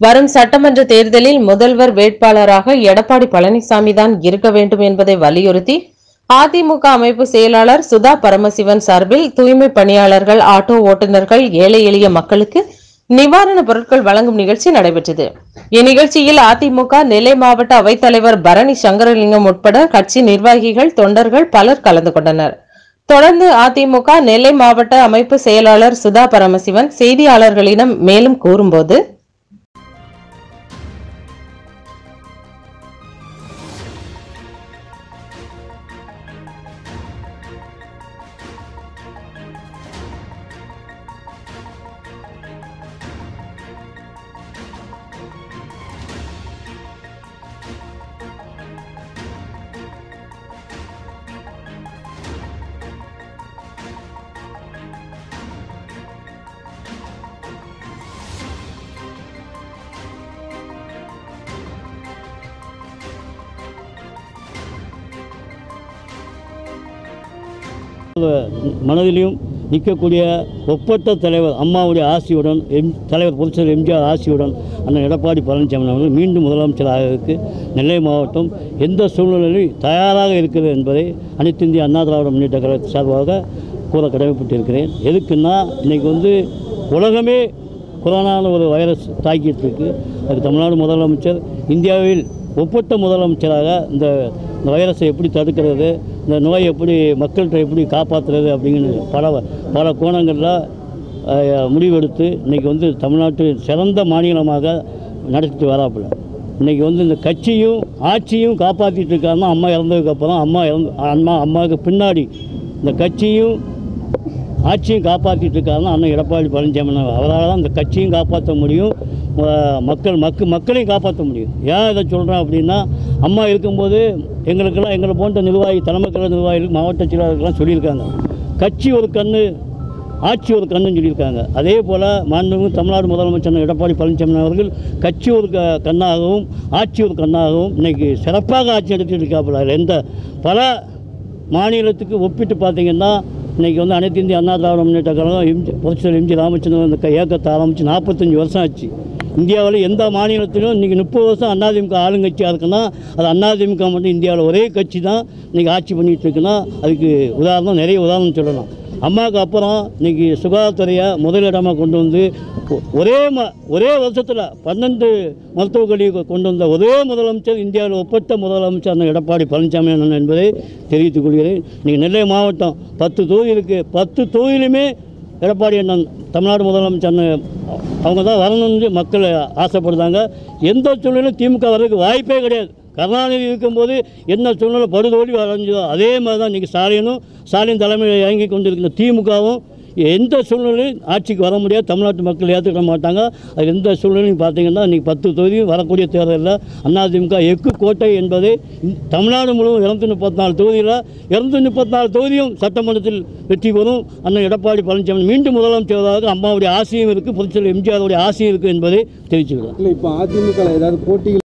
வரும் சட்டமன்ற தேர்தலில் முதல்வர் வேட்பாளராக எடப்பாடி பழனிசாமி தான் இருக்க வேண்டும் என்பதை வலியுறுத்தி அதிமுக அமைப்பு செயலாளர் சுதா பரமசிவன் சார்பில் தூய்மை பணியாளர்கள் ஆட்டோ ஓட்டுநர்கள் ஏழை எளிய மக்களுக்கு நிவாரணப் பொருட்கள் வழங்கும் நிகழ்ச்சி நடைபெற்றது இந்நிகழ்ச்சியில் அதிமுக நெல்லை மாவட்ட அவைத்தலைவர் பரணி சங்கரலிங்கம் உட்பட கட்சி நிர்வாகிகள் தொண்டர்கள் பலர் கலந்து கொண்டனர் தொடர்ந்து அதிமுக நெல்லை மாவட்ட அமைப்பு செயலாளர் சுதா பரமசிவன் செய்தியாளர்களிடம் மேலும் கூறும்போது மனதிலும் நிற்கக்கூடிய ஒப்பற்ற தலைவர் அம்மாவுடைய ஆசியுடன் எம் தலைவர் பொதுச்செயலர் எம்ஜிஆர் ஆசியுடன் அண்ணன் எடப்பாடி பழனிசாமி அவர்கள் மீண்டும் முதலமைச்சராக நெல்லை மாவட்டம் எந்த சூழ்நிலையிலும் தயாராக இருக்கிறது என்பதை அனைத்து இந்திய அண்ணா திராவிட முன்னேற்ற கழக சார்பாக கூற கடமைப்பட்டிருக்கிறேன் எதுக்குன்னா இன்றைக்கி வந்து உலகமே கொரோனான ஒரு வைரஸ் தாக்கிட்டு இருக்கு அதுக்கு தமிழ்நாடு முதலமைச்சர் இந்தியாவில் ஒப்பற்ற முதலமைச்சராக இந்த இந்த வைரஸை எப்படி தடுக்கிறது இந்த நோயை எப்படி மக்கள்கிட்ட எப்படி காப்பாற்றுறது அப்படிங்கிற பல பல கோணங்களில் அஹ், முடிவெடுத்து இன்றைக்கி வந்து தமிழ்நாட்டு சிறந்த மாநிலமாக நடத்திட்டு வராப்புல இன்றைக்கி வந்து இந்த கட்சியும் ஆட்சியும் காப்பாற்றிட்டு இருக்காருன்னா அம்மா இறந்ததுக்கப்புறம் அம்மா இறந்து அம்மா அம்மாவுக்கு பின்னாடி இந்த கட்சியும் ஆட்சியும் காப்பாற்றிட்டு இருக்காருன்னா அண்ணன் எடப்பாடி பழனிசாமி அவரால் தான் இந்த கட்சியும் காப்பாற்ற முடியும் அஹ் மக்கள் மக்கு மக்களையும் காப்பாற்ற முடியும் ஏன் இதை சொல்கிறேன் அப்படின்னா அம்மா இருக்கும்போது எங்களுக்கெல்லாம் எங்களை போன்ற நிர்வாகி தலைமை கழக நிர்வாகிகள் மாவட்ட செயலாளர்கள்லாம் சொல்லியிருக்காங்க கட்சி ஒரு கண்ணு ஆட்சி ஒரு கண்ணுன்னு சொல்லியிருக்காங்க அதே போல் மாண்புமிகு தமிழ்நாடு முதலமைச்சர் எடப்பாடி பழனிசாமி அவர்கள் கட்சி ஒரு க கண்ணாகவும் ஆட்சி ஒரு கண்ணாகவும் இன்னைக்கு சிறப்பாக ஆட்சி நடத்திட்டு இருக்காப்புல அதில் எந்த பல மாநிலத்துக்கு ஒப்பிட்டு பார்த்தீங்கன்னா இன்றைக்கி வந்து அனைத்து இந்திய அண்ணா திராவிட முன்னேற்ற கழகம் எம்ஜி புரட்சித்தலைவர் எம்ஜி ராமச்சந்திரன் இந்த க- இயக்கத்தை ஆரம்பித்து நாற்பத்தஞ்சு வருஷம் ஆச்சு இந்தியாவில் எந்த மாநிலத்திலும் இன்றைக்கி முப்பது வருஷம் அதிமுக ஆளுங்கட்சியாக இருக்குன்னா அது அதிமுக மட்டும் இந்தியாவில் ஒரே கட்சி தான் இன்றைக்கி ஆட்சி பண்ணிகிட்டு இருக்குன்னா அதுக்கு உதாரணம் நிறைய உதாரணம் சொல்லலாம் அம்மாவுக்கு அப்புறம் இன்றைக்கி சுகாதாரத்துறையை முதலிடமாக கொண்டு வந்து ஒ- ஒரே ம ஒரே வருஷத்தில் பன்னெண்டு மருத்துவக் கல்வி கொண்டு வந்த ஒரே முதலமைச்சர் இந்தியாவில் ஒப்பற்ற முதலமைச்சர் அண்ணன் எடப்பாடி பழனிசாமி அண்ணன் என்பதை தெரிவித்துக் கொள்கிறேன் இன்றைக்கி நெல்லை மாவட்டம் பத்து தொகுதி இருக்குது பத்து தொகுதியிலுமே எடப்பாடி அண்ணன் தமிழ்நாடு முதலமைச்சர் அண்ணன் அவங்க தான் வரணும்னு மக்கள் ஆசைப்படுறாங்க எந்த சூழ்நிலையும் திமுக வர்றதுக்கு வாய்ப்பே கிடையாது கருணாநிதி இருக்கும்போது என்ன சூழ்நிலை படுதோல்வி அடைஞ்சதோ அதே மாதிரி தான் இன்றைக்கி ஸ்டாலினும் ஸ்டாலின் தலைமையில் இயங்கி கொண்டிருக்கிற திமுகவும் எந்த சூழ்நிலையும் ஆட்சிக்கு வர முடியாது தமிழ்நாட்டு மக்கள் ஏற்றுக்க மாட்டாங்க அது எந்த சூழ்நிலையும் பார்த்தீங்கன்னா இன்றைக்கி பத்து தொகுதியும் வரக்கூடிய தேர்தலில் அதிமுக எக்கு கோட்டை என்பது இந்த தமிழ்நாடு முழுவதும் இரநூத்தி முப்பத்தி நாலு தொகுதியில் இரநூத்தி முப்பத்தி நாலு தொகுதியும் சட்டமன்றத்தில் வெற்றி பெறும் அண்ணன் எடப்பாடி பழனிசாமி மீண்டும் முதலமைச்சராக அம்மாவுடைய ஆசையும் இருக்குது புதுச்சேரி எம்ஜிஆருடைய ஆசையும் இருக்குது என்பதை தெரிவிச்சுக்கிறேன் இல்லை இப்போ அதிமுக ஏதாவது போட்டிகள்